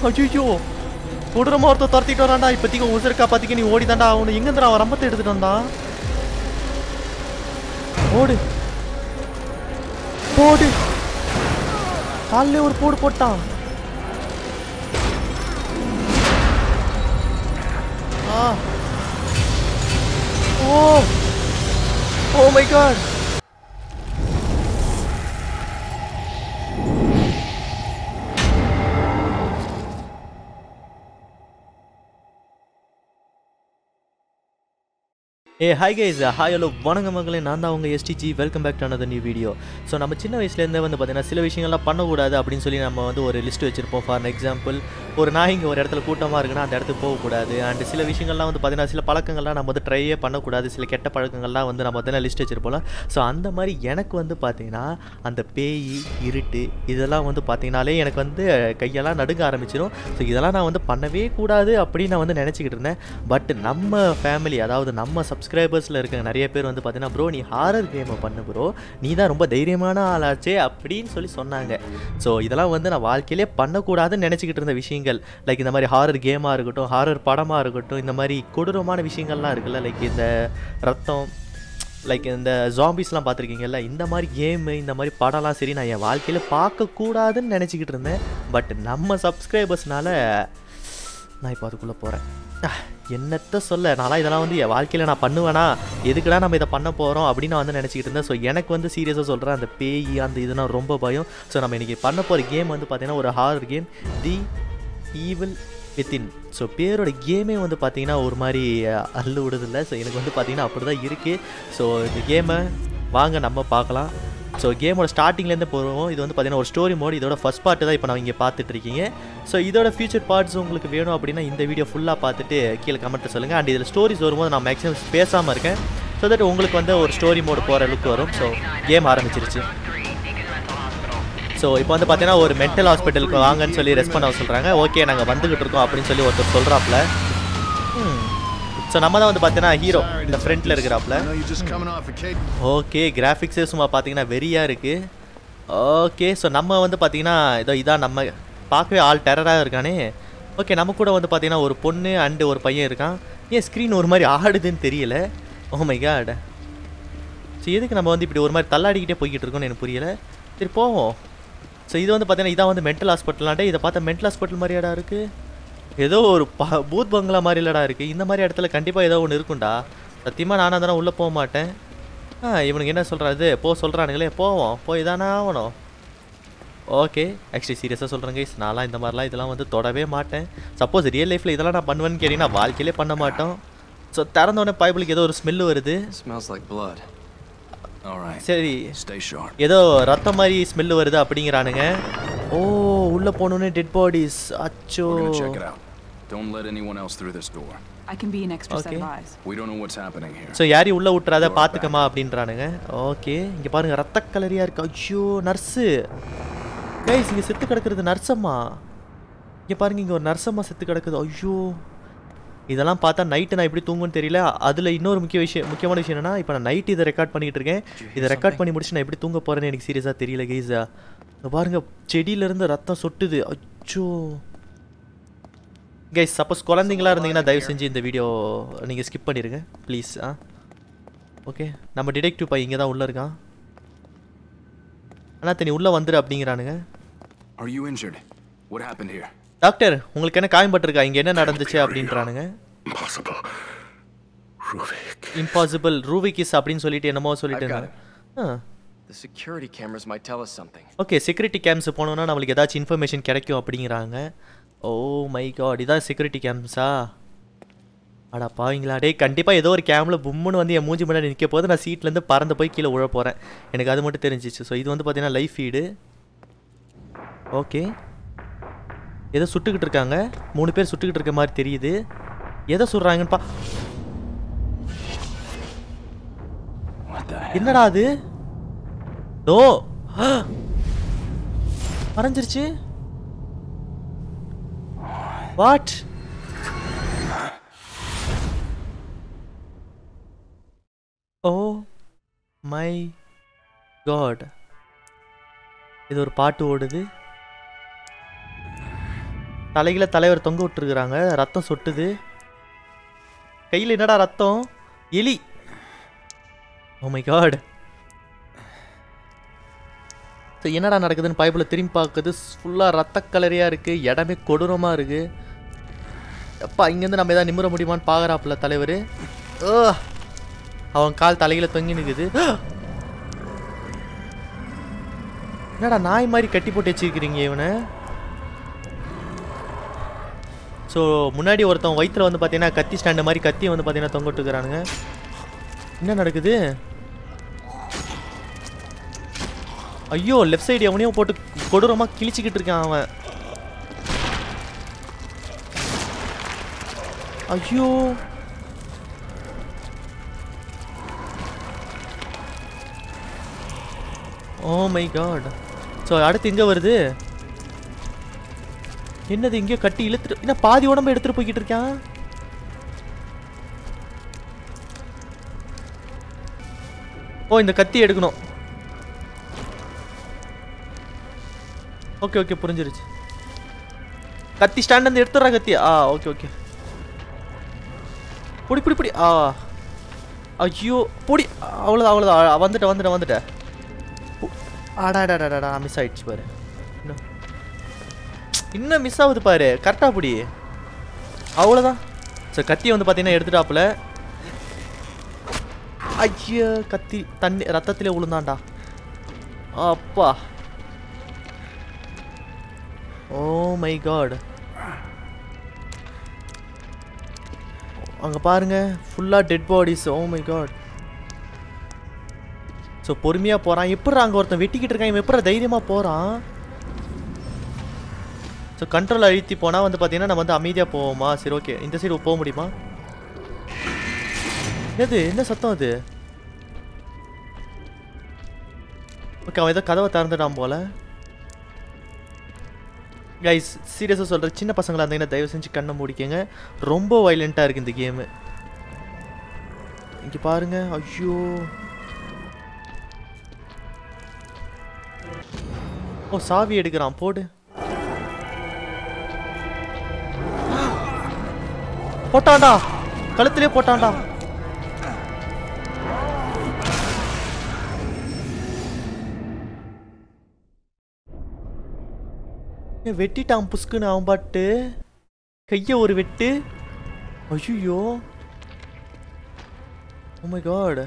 ஐயோ கொடூரமா ஒருத்தர் துரத்திட்டு வரான்டா இப்போதைக்கு உசுருக்கா பார்த்திக்க நீ ஓடி தாண்டா அவனு எங்கேருந்து அவன் ரம்பத்தை எடுத்துட்டு வந்தான் ஓடு போடு காலிலே ஒரு போடு போட்டான் ah oh oh my god ஏ ஹாய் கைஸ் ஹாய் ஹலோ வணக்க மக்களே நான் தான் அவங்க SDG welcome back to another new video so நம்ம சின்ன வயசுலேருந்தே வந்து பார்த்தீங்கன்னா சில விஷயங்கள்லாம் பண்ணக்கூடாது அப்படின்னு சொல்லி நம்ம வந்து ஒரு லிஸ்ட் வச்சிருப்போம் ஃபார் எக்ஸாம்பிள் ஒரு நாய் இங்கே ஒரு இடத்துல கூட்டமாக இருக்குன்னா அந்த இடத்துக்கு போகக்கூடாது அண்ட் சில விஷயங்கள்லாம் வந்து பார்த்தீங்கன்னா சில பழக்கங்கள்லாம் நம்ம வந்து ட்ரையே பண்ணக்கூடாது சில கெட்ட பழக்கங்கள்லாம் வந்து நம்ம வந்து லிஸ்ட் வச்சிருப்போம்ல ஸோ அந்த மாதிரி எனக்கு வந்து பார்த்தீங்கன்னா அந்த பேய் இருட்டு இதெல்லாம் வந்து பார்த்தீங்கனாலே எனக்கு வந்து கையெல்லாம் நடுங்க ஆரம்பிச்சிடும் ஸோ இதெல்லாம் நான் வந்து பண்ணவே கூடாது அப்படின்னு நான் வந்து நினச்சிக்கிட்டு இருந்தேன் பட் நம்ம ஃபேமிலி அதாவது நம்ம சப்ஸ்கிரைபர்ஸில் இருக்க நிறைய பேர் வந்து பார்த்தீங்கன்னா ப்ரோ நீ ஹாரர் கேமை பண்ணு ப்ரோ நீ தான் ரொம்ப தைரியமான ஆளாச்சே அப்படின்னு சொல்லி சொன்னாங்க ஸோ இதெல்லாம் வந்து நான் வாழ்க்கையிலே பண்ணக்கூடாதுன்னு நினச்சிக்கிட்டு இருந்த விஷயங்கள் லைக் இந்த மாதிரி ஹாரர் கேமாக இருக்கட்டும் ஹாரர் படமாக இருக்கட்டும் இந்த மாதிரி கொடூரமான விஷயங்கள்லாம் இருக்குல்ல லைக் இந்த ரத்தம் லைக் இந்த ஜாம்பிஸ்லாம் பார்த்துருக்கீங்கல்ல இந்த மாதிரி கேமு இந்த மாதிரி படம்லாம் சரி நான் என் வாழ்க்கையில் பார்க்கக்கூடாதுன்னு நினச்சிக்கிட்டு இருந்தேன் பட் நம்ம சப்ஸ்கிரைபர்ஸ்னால நான் இப்போ அதுக்குள்ளே போகிறேன் என்னத்த சொல்ல நான்லாம் இதெல்லாம் வந்து என் வாழ்க்கையில் நான் பண்ணுவேனா எதுக்குடா நம்ம இதை பண்ண போகிறோம் அப்படின்னு நான் வந்து நினச்சிக்கிட்டு இருந்தேன் ஸோ எனக்கு வந்து சீரியஸாக சொல்கிறேன் அந்த பேய் அந்த இதுனா ரொம்ப பயம் ஸோ நம்ம இன்றைக்கி பண்ண போகிற கேம் வந்து பார்த்திங்கன்னா ஒரு horror game the evil within so பேரோட கேமே வந்து பார்த்தீங்கன்னா ஒரு மாதிரி அஹ், அள்ளு விடுதில்ல ஸோ எனக்கு வந்து பார்த்தீங்கன்னா அப்படி தான் இருக்குது ஸோ இந்த கேமை வாங்க நம்ம பார்க்கலாம் ஸோ கேமோட ஸ்டார்டிங்லேருந்து போகிறோம் இது வந்து பார்த்தீங்கன்னா ஒரு ஸ்டோரி மோட் இதோட ஃபஸ்ட் பார்ட்டு தான் இப்போ நான் இங்கே பார்த்துட்டு இருக்கீங்க ஸோ இதோட ஃபியூச்சர் பார்ட்ஸ் உங்களுக்கு வேணும் அப்படின்னா இந்த வீடியோ ஃபுல்லாக பார்த்துட்டு கீழே கமெண்ட்டில் சொல்லுங்கள் அண்ட் இதில் ஸ்டோரிஸ் வரும்போது நான் மேக்ஸிமம் பேசாமல் இருக்கேன் ஸோ தட் உங்களுக்கு வந்து ஒரு ஸ்டோரி மோடு போகிற அளவுக்கு வரும் ஸோ கேம் ஆரம்பிச்சிருச்சு ஸோ இப்போ வந்து பார்த்தீங்கன்னா ஒரு மென்டல் ஹாஸ்பிட்டலுக்கு வாங்கன்னு சொல்லி ரெஸ்ட் பண்ண சொல்கிறாங்க ஓகே நாங்கள் வந்துகிட்டு இருக்கோம் அப்படின்னு சொல்லி ஒருத்தர் சொல்கிறாப்புல ஸோ நம்ம தான் வந்து பார்த்தீங்கன்னா ஹீரோ இந்த ஃப்ரண்ட்டில் இருக்கிறாப்புல I know you're just coming off a cake. Okay கிராஃபிக்ஸே சும்மா பார்த்தீங்கன்னா வெறியாக இருக்குது ஓகே ஸோ நம்ம வந்து பார்த்தீங்கன்னா இதோ இதான் நம்ம பார்க்கவே ஆள் டெரராக இருக்கானே ஓகே நம்ம கூட வந்து பார்த்தீங்கன்னா ஒரு பொண்ணு அண்டு ஒரு பையன் இருக்கான் ஏன் ஸ்க்ரீன் ஒரு மாதிரி ஆடுதுன்னு தெரியல ஓ மை காட் ஸோ எதுக்கு நம்ம வந்து இப்படி ஒரு மாதிரி தள்ளாடிக்கிட்டே போய்கிட்டு இருக்கோம்னு எனக்கு புரியல சரி போவோம் ஸோ இது வந்து பார்த்தீங்கன்னா இதான் வந்து மென்டல் ஹாஸ்பிட்டலாண்டே இதை பார்த்தா மென்டல் ஹாஸ்பிட்டல் மாதிரியாடா இருக்குது ஏதோ ஒரு ப பூத் பங்களா மாதிரி இல்லடா இருக்குது இந்த மாதிரி இடத்துல கண்டிப்பாக ஏதோ ஒன்று இருக்கும்டா சத்தியமாக நானும் அதெல்லாம் உள்ளே போக மாட்டேன் ஆ இவனுக்கு என்ன சொல்கிறாது போ சொல்கிறானுங்களே போவோம் போய் தானே ஆகணும் ஓகே ஆக்சுவலி சீரியஸாக சொல்கிறேன் கைஸ் நான்லாம் இந்த மாதிரிலாம் இதெல்லாம் வந்து தொடவே மாட்டேன் சப்போஸ் ரியல் லைஃப்பில் இதெல்லாம் நான் பண்ணுவேன்னு கேட்டிங்கன்னா வாழ்க்கையிலே பண்ண மாட்டோம் ஸோ திறந்தோடனே பைபிளுக்கு ஏதோ ஒரு ஸ்மெல்லு வருது Smells like blood. All right. சரி Stay sharp. ஏதோ ரத்தம் மாதிரி ஸ்மெல்லு வருது அப்படிங்கிறானுங்க ஓ உள்ளே போனோன்னே டெட் பாடிஸ் அச்சோ We're gonna check it out. Don't let anyone else through this door. I can be an extra set Okay. of eyes. We don't know what's happening here. So யாரையும் உள்ளே விட்டுறாத பார்த்துக்கமா அப்படின்றானுங்க okay இங்கே பாருங்க ரத்த கலரியாக இருக்கு ஐயோ nurse guys இங்கே செத்து கிடக்குறது நர்ஸம்மா இங்கே பாருங்க இங்கே ஒரு நர்ஸம்மா செத்து கிடக்குது ஐயோ இதெல்லாம் பார்த்தா நைட்டு நான் எப்படி தூங்குன்னு தெரியல அதில் இன்னொரு முக்கிய விஷயம் முக்கியமான விஷயம் என்னன்னா இப்போ நான் நைட் இதை ரெக்கார்ட் பண்ணிட்டு இருக்கேன் இதை ரெக்கார்ட் பண்ணி முடிச்சு நான் எப்படி தூங்க போகிறேன்னு எனக்கு சீரியஸாக தெரியல கைஸா பாருங்க செடியிலேருந்து ரத்தம் சொட்டுது அச்சோ கைஸ் சப்போஸ் குழந்தைங்களா இருந்தீங்கன்னா தயவு செஞ்சு இந்த வீடியோ நீங்கள் ஸ்கிப் பண்ணிடுங்க ப்ளீஸ் ஆ ஓகே நம்ம டிடெக்டிவ் பை இங்கே தான் உள்ளே இருக்கான் அண்ணா நீ உள்ளே வந்துடு அப்படிங்கிறானுங்க Are you injured? What happened here? Doctor உங்களுக்கு என்ன காயம்பட்டிருக்கா இங்கே என்ன நடந்துச்சு அப்படின்றானுங்க Impossible. Ruvik. இம்பாசிபிள் ரூவிகிஸ் அப்படின்னு சொல்லிட்டு என்னமோ சொல்லிட்டு I've got இருந்தாங்க ah The security cameras might tell us something. Okay security cams போனோம்னா நம்மளுக்கு ஏதாச்சும் இன்ஃபர்மேஷன் கிடைக்கும் அப்படிங்கிறாங்க ஓ மை காட் இதான் செக்யூரிட்டி கேம்ஸா அடா பாவீங்களா டேய் கண்டிப்பாக ஏதோ ஒரு கேமில் பும்முன்னு வந்து என் மூஞ்சி முன்னாடி நிற்க போது நான் சீட்லேருந்து பறந்து போய் கீழே உழ போகிறேன் எனக்கு அது மட்டும் தெரிஞ்சிச்சு ஸோ இது வந்து பார்த்தீங்கன்னா லைஃப் ஃபீடு ஓகே ஏதோ சுட்டுக்கிட்டு இருக்காங்க மூணு பேர் சுட்டுக்கிட்டு இருக்க மாதிரி தெரியுது எதை சுடுறாங்கன்னு பா What the hell? என்னடா அது ஓ மறைஞ்சிருச்சு வாட் ஓ மை காட் இது ஒரு பாட்டு ஓடுது தலையில தலைவர் தொங்க விட்டுருக்குறாங்க ரத்தம் சொட்டுது கையில் என்னடா ரத்தம் எலி ஓ மை காட் ஸோ என்னடா நடக்குதுன்னு பைப்பில் திரும்பி பார்க்குது ஃபுல்லாக ரத்த கலரியாக இருக்குது இடமே கொடூரமாக இருக்குது எப்பா இங்கேருந்து நம்ம எதாவது நிமிர முடியுமான்னு பார்க்குறாப்புல தலைவர் ஓ அவன் கால் தலையில தொங்கி நிற்குது என்னடா நாய் மாதிரி கட்டி போட்டு வச்சிருக்கிறீங்க இவனை ஸோ முன்னாடி ஒருத்தன் வயித்துல வந்து பார்த்தீங்கன்னா கத்தி ஸ்டாண்டு மாதிரி கத்தி வந்து பார்த்தீங்கன்னா தொங்க விட்டுக்கிறானுங்க என்ன நடக்குது ஐயோ லெஃப்ட் சைடு எவனையோ போட்டு கொடூரமாக கிழிச்சிக்கிட்டு இருக்கான் அவன் ஐயோ ஓ மை காட் ஸோ அடுத்து எங்கே வருது என்னது இங்கேயோ கட்டி இழுத்துட்டு என்ன பாதி உடம்பு எடுத்துட்டு போய்கிட்டு இருக்கான் ஓ இந்த கத்தி எடுக்கணும் ஓகே ஓகே புரிஞ்சிருச்சு கத்தி ஸ்டாண்ட் வந்து எடுத்துடுறா கத்தி ஆ ஓகே ஓகே புடி புடி புடி ஆ ஐயோ புடி அவ்வளோதான் அவ்வளோதான் வந்துட்டேன் வந்துட்டேன் வந்துட்டேன் ஆடாடாடாடா மிஸ் ஆயிடுச்சு பாரு இன்னும் இன்னும் மிஸ் ஆகுது பாரு கரெக்டாக புடி அவ்வளோதான் ஸோ கத்தியை வந்து பார்த்தீங்கன்னா எடுத்துட்டாப்புல ஐயோ கத்தி தண்ணி ரத்தத்திலே விழுந்தான்டா அப்பா ஓ மை காட் அங்கே பாருங்க ஃபுல்லாக dead bodies oh my god so பொறுமையாக போகிறான் எப்பட்றா அங்கே ஒருத்தன் வெட்டிக்கிட்டு இருக்கான் இவன் எப்பட்றா தைரியமாக போகிறான் ஸோ கண்ட்ரோல் அழுத்தி போனால் வந்து பார்த்தீங்கன்னா நம்ம வந்து அமைதியாக போவோமா சரி ஓகே இந்த சைடு போக முடியுமா எது என்ன சத்தம் அது ஓகே அவன் ஏதோ கதவை திறந்துட்டான் போல கைஸ் சீரியஸாக சொல்கிறேன் சின்ன பசங்களாக இருந்தீங்கன்னா தயவு செஞ்சு கண்ணை மூடிக்கங்க ரொம்ப வைலண்ட்டாக இருக்குது இந்த கேமு இங்கே பாருங்க ஐயோ ஓ சாவி எடுக்கிறான் போடு போட்டான்டா கழுத்திலே போட்டான்டா ஏன் வெட்டிட்டான் புஸ்குன்னு அவன் பாட்டு கைய ஒரு வெட்டு ஐயோ மை காட்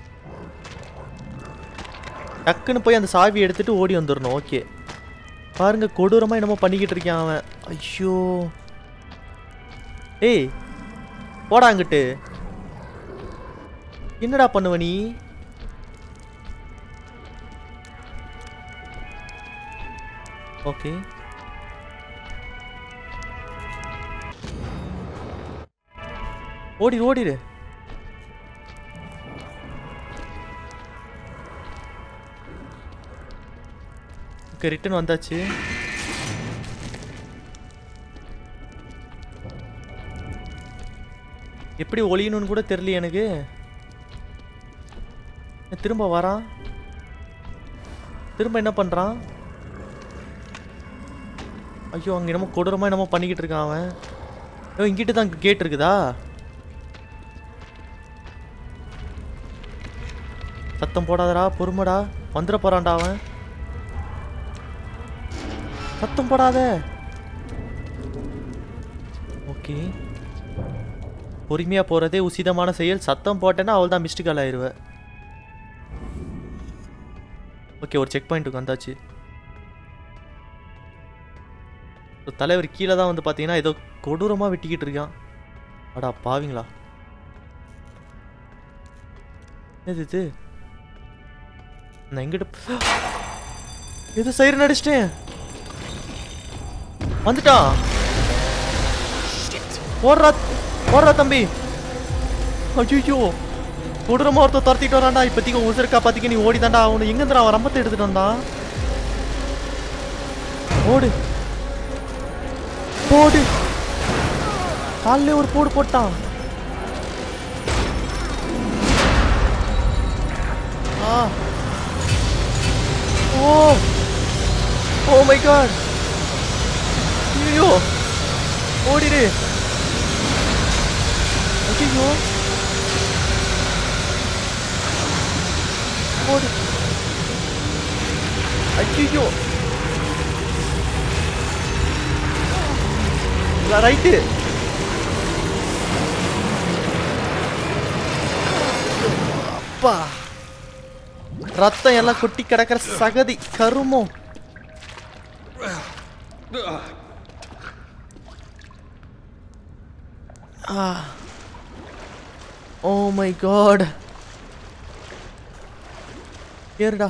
டக்குன்னு போய் அந்த சாவி எடுத்துட்டு ஓடி வந்துடணும் ஓகே பாருங்க கொடூரமா என்னமோ பண்ணிக்கிட்டு இருக்கான் அவன் ஐயோ ஏய் போடா அங்கிட்டு என்னடா பண்ணுவ நீ ஓகே ஓடிடு ஓடிடு ஓகே ரிட்டன் வந்தாச்சு எப்படி ஒளியணும்னு கூட தெரியல எனக்கு ஏன் திரும்ப வரான் திரும்ப என்ன பண்றான் ஐயோ அங்க என்னமோ கொடூரமா என்னமோ பண்ணிக்கிட்டு இருக்கான் அவன் ஐயோ இங்கிட்டு தான் கேட் இருக்குதா சத்தம் போடாதடா பொறுமடா வந்துட போறான்டா அவன் சத்தம் போடாத ஓகே பொறுமையா போறதே உசிதமான செயல் சத்தம் போட்டேன்னா அவள் தான் மிஸ்டு கால் ஆயிடுவ ஓகே ஒரு செக் பாயிண்ட்டுக்கு வந்தாச்சு So, தலைவர் கீழே தான் வந்து பார்த்தீங்கன்னா ஏதோ கொடூரமாக வெட்டிக்கிட்டு இருக்கான் அடா பாவிங்களா எது இது நான் எங்கிட்ட எது சைரன் அடிச்சிட்டேன் வந்துட்டான் ஓடுறா ஓடுறா தம்பி ஐயோ கொடூரமா ஒருத்தர் துரத்திட்டு வரான்டா இப்போதைக்கு உன் உசுரை காப்பாத்திக்க நீ ஓடி தாண்டா அவனு எங்கேருந்து அவன் ரம்பத்தை எடுத்துட்டு வந்தான் ஓடு போடு காலிலே ஒரு போடு போட்டான் ah oh oh my God ஐயோ ஓடிடு ஐயோ ஓடு ஐயோ ரைட்டு அப்பா ரத்தம் எல்லாம் கொட்டி கிடக்கிற சகதி கருமம் ஓ மை காட் ஏறுடா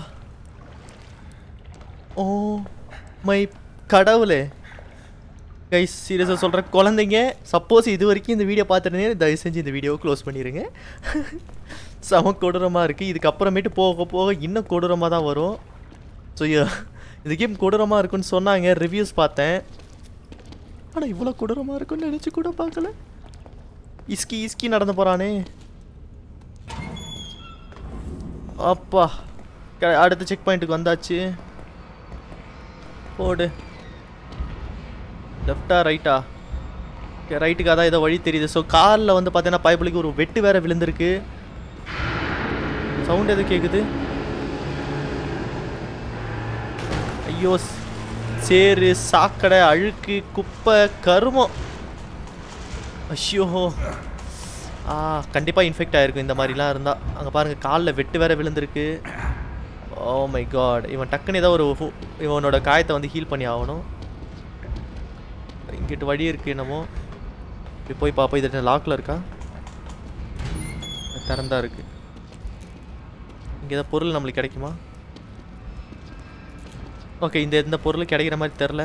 ஓ மை கடவுளே கைஸ் சீரியஸாக சொல்கிறேன் குழந்தைங்க சப்போஸ் இது வரைக்கும் இந்த வீடியோ பார்த்துருந்தீங்க தயவு செஞ்சு இந்த வீடியோவை க்ளோஸ் பண்ணிடுங்க செம கொடூரமாக இருக்குது இதுக்கப்புறமேட்டு போக போக இன்னும் கொடூரமாக தான் வரும் ஸோ இந்த கேம் கொடூரமாக இருக்குன்னு சொன்னாங்க ரிவ்யூஸ் பார்த்தேன் ஆனால் இவ்வளோ கொடூரமாக இருக்குன்னு நினச்சி கூட பார்க்கல இஸ்கி இஸ்கி நடந்து போகிறானே அப்பா க- அடுத்த செக் பாயிண்ட்டுக்கு வந்தாச்சு போடு லெஃப்டா ரைட்டா ரைட்டுக்கு அதான் ஏதோ வழி தெரியுது ஸோ காலில் வந்து பார்த்தீங்கன்னா பைபிளுக்கு ஒரு வெட்டு வேற விழுந்திருக்கு சவுண்ட் எது கேட்குது ஐயோ ஸ்- சேறு சாக்கடை அழுக்கு குப்பை கருமம் ஐயோ ஆ கண்டிப்பாக இன்ஃபெக்ட் ஆகிருக்கும் இந்த மாதிரிலாம் இருந்தால் அங்கே பாருங்கள் காலில் வெட்டு வேற விழுந்திருக்கு ஓ மை காட் இவன் டக்குன்னு ஏதோ ஒரு ஹு- இவனோட காயத்தை வந்து ஹீல் பண்ணி ஆகணும் இங்கிட்டு வழி இருக்கு என்னமோ இப்படி போய் பார்ப்போம் இது லாக்கில் இருக்கா திறந்தா இருக்கு இங்கே ஏதாவது பொருள் நம்மளுக்கு கிடைக்குமா ஓகே இந்த எந்த பொருள் கிடைக்கிற மாதிரி தெரில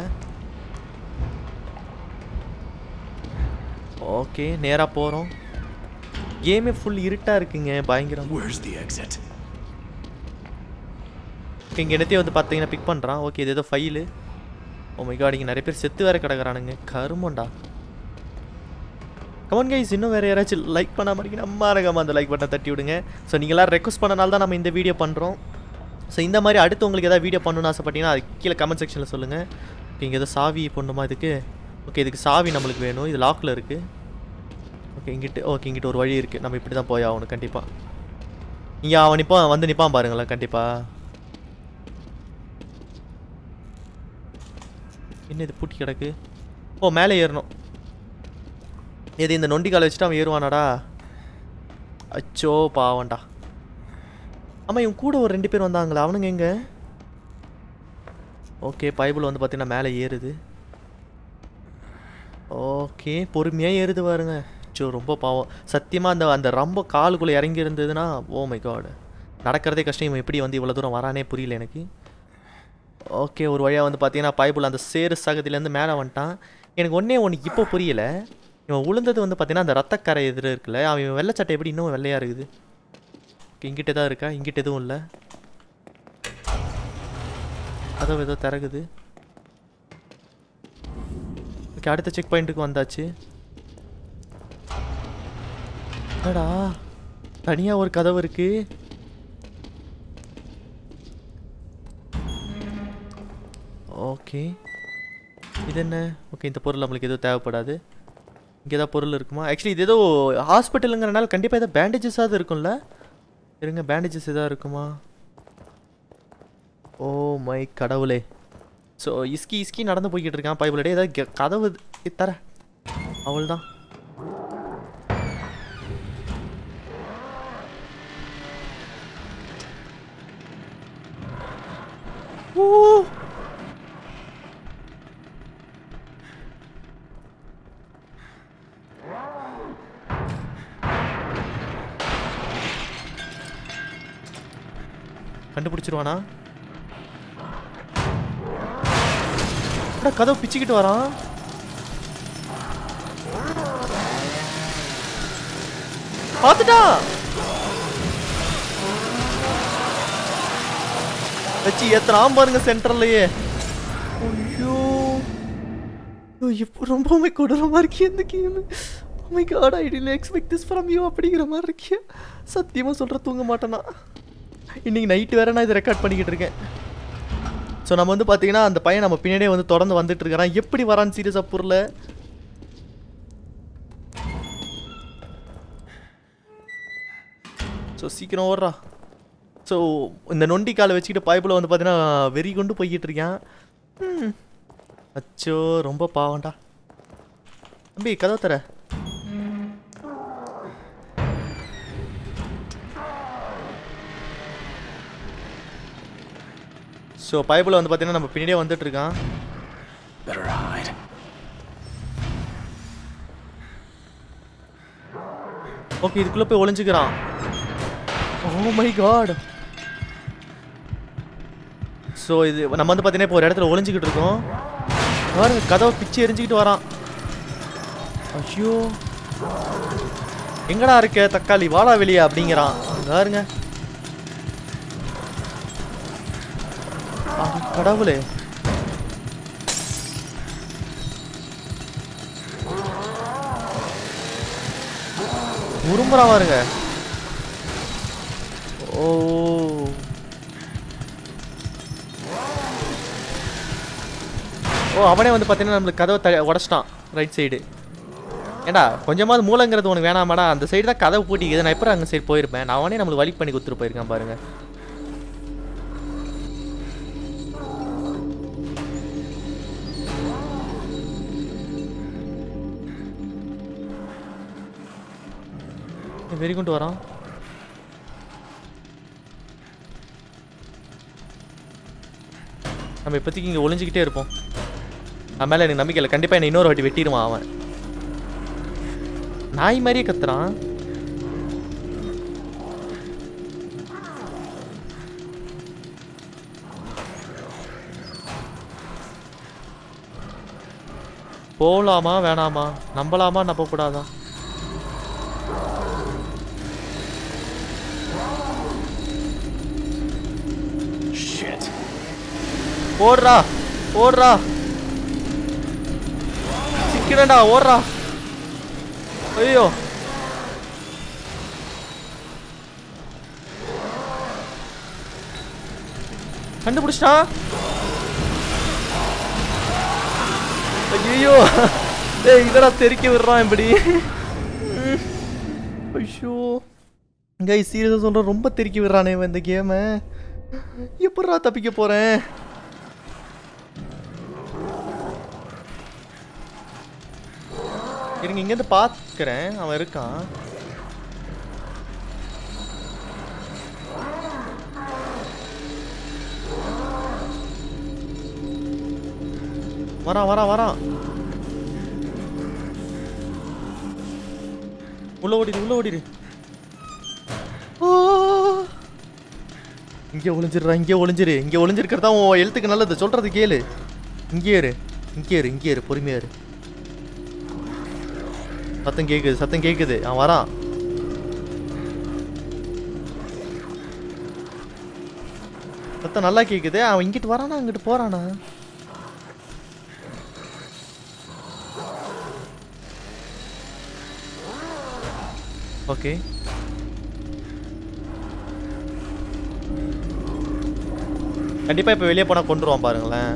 ஓகே நேராக போகிறோம் கேமே ஃபுல் இருட்டாக இருக்குங்க பயங்கரம் Where's the exit? இங்கே என்னத்தையும் வந்து பார்த்தீங்கன்னா பிக் பண்ணுறான் ஓகே இது ஏதோ ஃபைலு ஓ மை காட் இங்கே நிறைய பேர் செத்து வேற கிடக்குறானுங்க கருமண்டா கமன் கைஸ் இன்னும் வேறு யாராச்சும் லைக் பண்ணாம இருக்கீங்க மறக்காம அந்த லைக் பட்டனை தட்டி விடுங்க ஸோ நீங்களாம் ரெக்வஸ்ட் பண்ணனால தான் நம்ம இந்த வீடியோ பண்ணுறோம் ஸோ இந்த மாதிரி அடுத்து உங்களுக்கு ஏதாவது வீடியோ பண்ணணும்னு ஆசைப்பட்டீங்கன்னா அது கீழே கமெண்ட் செக்ஷனில் சொல்லுங்கள் ஓகே இங்கே ஏதோ சாவி போடணுமா இதுக்கு ஓகே இதுக்கு சாவி நம்மளுக்கு வேணும் இது லாக்கில் இருக்குது ஓகே இங்கிட்டு ஓகே இங்கிட்டு ஒரு வழி இருக்குது நம்ம இப்படி தான் போய் ஆகணும் கண்டிப்பாக இங்கே அவன் நிப்பான் வந்து நிப்பான் பாருங்களேன் கண்டிப்பாக என்ன இது பூட்டி கிடக்கு ஓ மேலே ஏறணும் எது இந்த நொண்டி காலை வச்சுட்டு அவன் ஏறுவானாடா அச்சோ பாவன்டா ஆமாம் இவன் கூட ஒரு ரெண்டு பேர் வந்தாங்களே அவனுங்க எங்க ஓகே பைபிள் வந்து பார்த்தீங்கன்னா மேலே ஏறுது ஓகே பொறுமையாக ஏறுது பாருங்க சோ ரொம்ப பாவம் சத்தியமாக அந்த அந்த ரொம்ப காலுக்குள்ளே இறங்கி இருந்ததுன்னா ஓ மை காட் நடக்கிறதே கஷ்டம் இவன் எப்படி வந்து இவ்வளோ தூரம் வரானே புரியல எனக்கு ஓகே ஒரு வழியாக வந்து பார்த்தீங்கன்னா பைபிள் அந்த சேரு சகதியிலேருந்து மேலே வந்துட்டான் எனக்கு ஒன்றே ஒன்று இப்போ புரியல இவன் உளுந்தது வந்து பார்த்தீங்கன்னா அந்த ரத்தக்கரை எதிர இருக்குல்ல அவன் வெள்ளைச்சட்டை எப்படி இன்னும் வெள்ளையாக இருக்குது Okay, இங்கிட்ட தான் இருக்கா இங்கிட்ட எதுவும் இல்லை அதுவும் ஏதோ திறகுது ஓகே அடுத்த செக் பாயிண்ட்டுக்கு வந்தாச்சு என்னடா தனியாக ஒரு கதவு இருக்கு ஓகே இது என்ன ஓகே இந்த பொருள் நம்மளுக்கு எதுவும் தேவைப்படாது இங்கே ஏதாவது பொருள் இருக்குமா ஆக்சுவலி இது ஏதோ ஹாஸ்பிட்டலுங்கிறனால கண்டிப்பாக ஏதாவது பேண்டேஜஸாவது இருக்கும்ல இருங்க பேண்டேஜஸ் எதாவது இருக்குமா ஓ மை கடவுளே ஸோ இஸ்கி இஸ்கி நடந்து போய்கிட்டு இருக்கான் பைபிளடே ஏதாவது கெ- கதவு இது தர அவள் தான் ஓ கண்டுபிடிச்சிருவானா அட கதவு பிச்சுக்கிட்டு வரான் பார்த்துட்டான் வச்சு ஏத்துறான் பாருங்க சென்டர்லயே ஐயோ ஐயோ, இப்போ ரொம்பவுமே கொடூரமா இருக்கே இந்த game my god I did expect this from you அப்படிங்கிற மாதிரி இருக்கே சத்தியமா சொல்ற தூங்க மாட்டேனா இன்னைக்கு நைட்டு வேற நான் இதை ரெக்கார்ட் பண்ணிக்கிட்டு இருக்கேன் ஸோ நம்ம வந்து பார்த்தீங்கன்னா அந்த பையன் நம்ம பின்னாடியே வந்து தொடர்ந்து வந்துட்டு இருக்கிறான் எப்படி வரான்னு சீரியஸாக புரியல ஸோ சீக்கிரம் ஓடுறா ஸோ இந்த நொண்டி காலை வச்சுக்கிட்டு பைப்பில் வந்து பார்த்தீங்கன்னா வெறி கொண்டு போய்கிட்டு இருக்கான் ம். அச்சோ ரொம்ப பாவம்டா தம்பி கதவை தர ஸோ பைப்பில் வந்து பார்த்தீங்கன்னா நம்ம பின்னாடியே வந்துட்டு இருக்கான் Better hide. ஓகே இதுக்குள்ளே போய் ஒளிஞ்சுக்கிறான் ஓ மை காட் ஸோ இது நம்ம வந்து பார்த்தீங்கன்னா இப்போ ஒரு இடத்துல ஒளிஞ்சுக்கிட்டு இருக்கோம் பாருங்க கதவை பிச்சு எரிஞ்சுக்கிட்டு வரான் ஐயோ எங்கடா இருக்க தக்காளி வாடா வெளியே அப்படிங்கிறான் பாருங்க ஆ, கடவுளே உருமுறா பாருங்க ஓ ஓ அவனே வந்து பார்த்தீங்கன்னா நம்மளுக்கு கதவை த உடச்சிட்டான் ரைட் சைடு ஏண்டா கொஞ்சமாவது மூளைங்கிறது உனக்கு வேணாமாடா அந்த சைடு தான் கதவை பூட்டிக்குது நான் எப்போ அங்கே சைடு போயிருப்பேன் நான் அவனே நம்மளுக்கு வழி பண்ணி கொடுத்துட்டு போயிருக்கேன் பாருங்க வெறி கொண்டு வரான் நம்ம இப்போதைக்கு இங்கே ஒளிஞ்சிக்கிட்டே இருப்போம் அவன் மேலே எனக்கு நம்பிக்கை இல்லை கண்டிப்பாக என்னை இன்னொரு வாட்டி வெட்டிடுவான் அவன் நாய் மாதிரியே கத்துறான் போகலாமா வேணாமா நம்பலாமா நம்பக்கூடாதா Shit. ஓடுறா ஓடுறா சிக்கிறடா ஓடுறா ஐயோ கண்டுபிடிச்சிட்டான் ஐயோ ஏய் இதடா தெறிக்க விடுறான் இப்படி ஐயோ கை சீரியஸாக சொல்கிறேன் ரொம்ப தெறிக்க விடுறானே இவன் இந்த கேமை எப்படா தப்பிக்க போகிறேன் இருங்க இங்கேருந்து பார்க்குறேன் அவன் இருக்கான் வரான் வரான் வரான் உள்ள ஓடிடு உள்ள ஓடிடு ஆ! இங்கே ஒளிஞ்சிடுறா இங்கே ஒளிஞ்சிரு இங்கே ஒளிஞ்சிருக்கிறது தான் உன் எழுத்துக்கு நல்லது சொல்றது கேளு இங்கே இரு இங்கே இரு இங்கே இரு பொறுமையா இரு சத்தம் கேக்குது சத்தம் கேக்குது அவன் வரான் சத்தம் நல்லா கேக்குது அவன் இங்கிட்டு வரானா அங்கிட்டு போறானா ஓகே கண்டிப்பா இப்ப வெளியே போனா கொண்டுருவான் பாருங்களேன்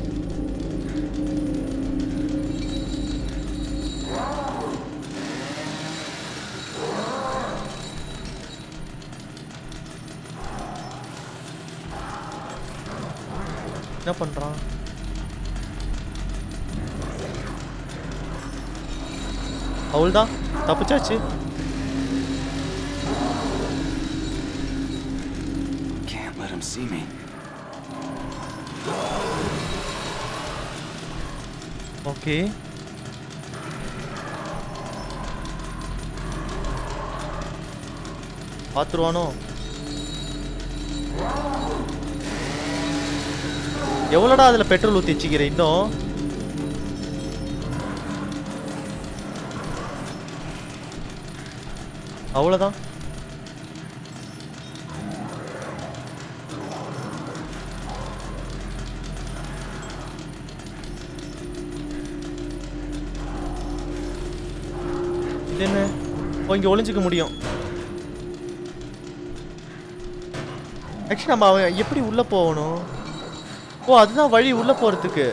என்ன பண்றான் அவள்தான் தப்பிச்சாச்சு Can't let him see me. Okay பார்த்துருவானோ எவ்வளோடா அதில் பெட்ரோல் ஊற்றி வச்சுக்கிற இன்னும் அவ்வளோதான் இது என்ன ஓ இங்கே ஒளிஞ்சிக்க முடியும் ஆக்சுவலி நம்ம அவன் எப்படி உள்ளே போகணும் ஓ அதுதான் வழி உள்ளே போகிறதுக்கு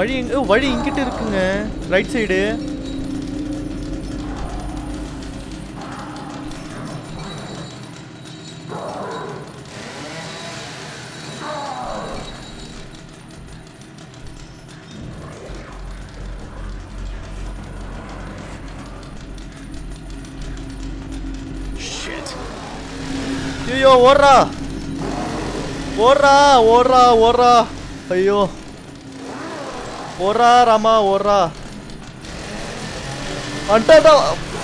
வழி எங்க ஓ, வழி இங்கிட்ட இருக்குங்க ரைட் சைடு Shit. ஐயோ ஓடுறா ஓடுறா ஓடுறா ஓடுறா ஐயோ ஓடுறா ராமா ஓடுறா வந்துட்டா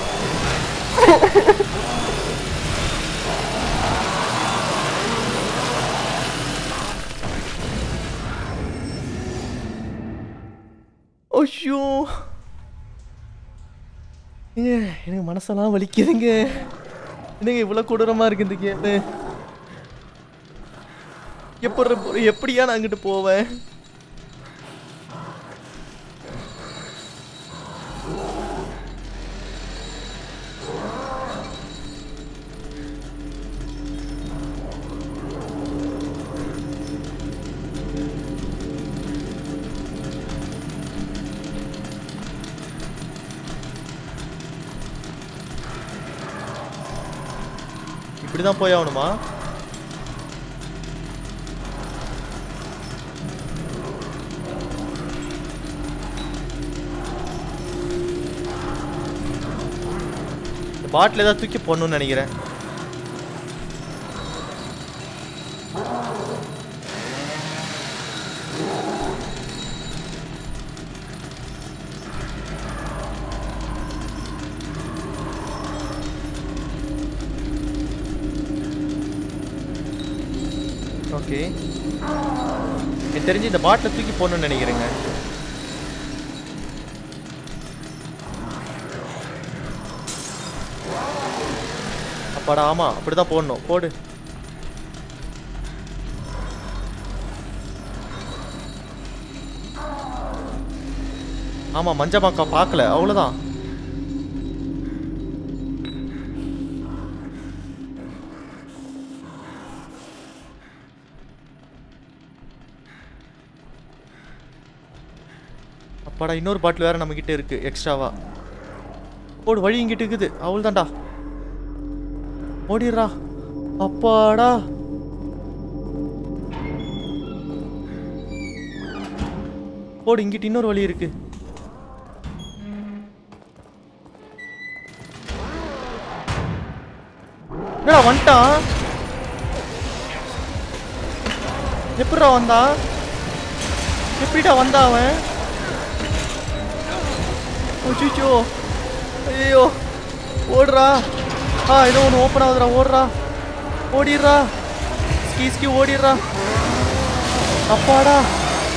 ஐயோ ஏங்க எனக்கு மனசெல்லாம் வலிக்குதுங்க என்னங்க இவ்வளோ கொடூரமாக இருக்கு இந்த கேமு எப்படி போ- எப்படியா நான் அங்கிட்டு போவேன் இப்படி தான் போய் ஆகணுமா இந்த பாட்டில் ஏதாவது தூக்கி போடணும்னு நினைக்கிறேன் ஓகே எனக்கு தெரிஞ்சு இந்த பாட்டில் தூக்கி போடணும்னு நினைக்கிறேங்க அப்பாடா ஆமா அப்படிதான் போடணும் போடு ஆமா மஞ்ச மாக்கா பார்க்கல அவ்வளவுதான் அப்பாடா இன்னொரு பாட்டில் வேற நம்ம கிட்ட இருக்கு எக்ஸ்ட்ராவா போடு வழி இங்கிட்டு இருக்குது அவள் தான்டா ஓடிடுறா அப்பாடா போடு இங்கிட்டு இன்னொரு வழி இருக்கு என்னடா வந்துட்டான் எப்படிடா வந்தான் எப்படிடா வந்தா அவன் அச்சோ ஐயோ ஓடுறா ஆ ஏதோ ஒன்று ஓப்பன் ஆகுதுடா ஓடுறா ஓடிடுறா ஸ்கீ ஸ்கீ ஓடிடுறா அப்பாடா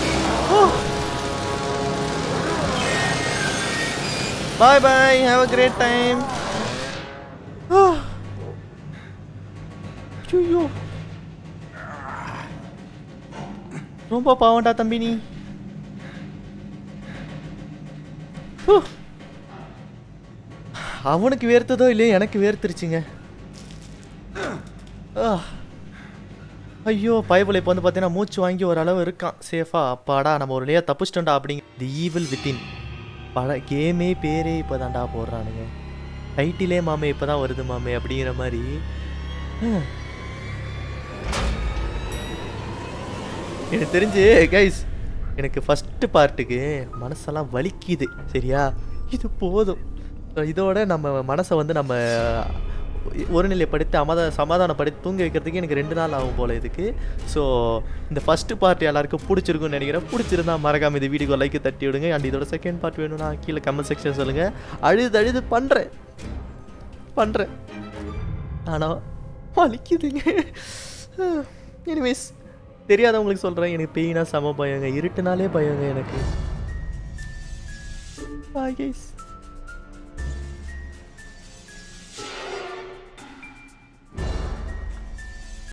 bye bye have a great time ஐயோ ரொம்ப பாவம்டா தம்பி நீ ஹூ. அவனுக்கு வேர்த்ததோ இல்லையோ எனக்கு வேர்த்துருச்சுங்க ஆ. ஐயோ பயபுல இப்போ வந்து பார்த்தீங்கன்னா மூச்சு வாங்கி ஓரளவு இருக்கான் சேஃபா அப்பாடா நம்ம ஒரு லேயா தப்பிச்சிட்டோம்டா அப்படிங்க தி ஈவில் வித்தின் பல கேமே பேரே இப்போ தான்டா போடுறானுங்க டைட்டிலே மாமே இப்போ தான் வருது மாமே அப்படிங்கிற மாதிரி ஆ. எனக்கு தெரிஞ்சு கைஸ் எனக்கு ஃபஸ்ட்டு பார்ட்டுக்கு மனசெல்லாம் வலிக்குது சரியா இது போதும் So, இதோட நம்ம மனசை வந்து நம்ம ஒருநிலைப்படுத்தி அமத சமாதானப்படுத்தி தூங்க வைக்கிறதுக்கு எனக்கு ரெண்டு நாள் ஆகும் போல் இதுக்கு ஸோ இந்த ஃபஸ்ட்டு பார்ட் எல்லாருக்கும் பிடிச்சிருக்கும்னு நினைக்கிறேன் பிடிச்சிருந்தா மறக்காம இந்த வீடியோக்கு லைக் தட்டி விடுங்க அண்ட் இதோட செகண்ட் பார்ட் வேணும்னா கீழே கமெண்ட் செக்ஷன் சொல்லுங்கள் அழுது அழுது பண்ணுறேன் பண்ணுறேன் ஆனால் வலிக்குதுங்க எனிவேஸ் தெரியாதவங்களுக்கு சொல்கிறேன் எனக்கு பெயினா செம பயங்க இருட்டுனாலே பயங்க எனக்கு பாய் கைஸ்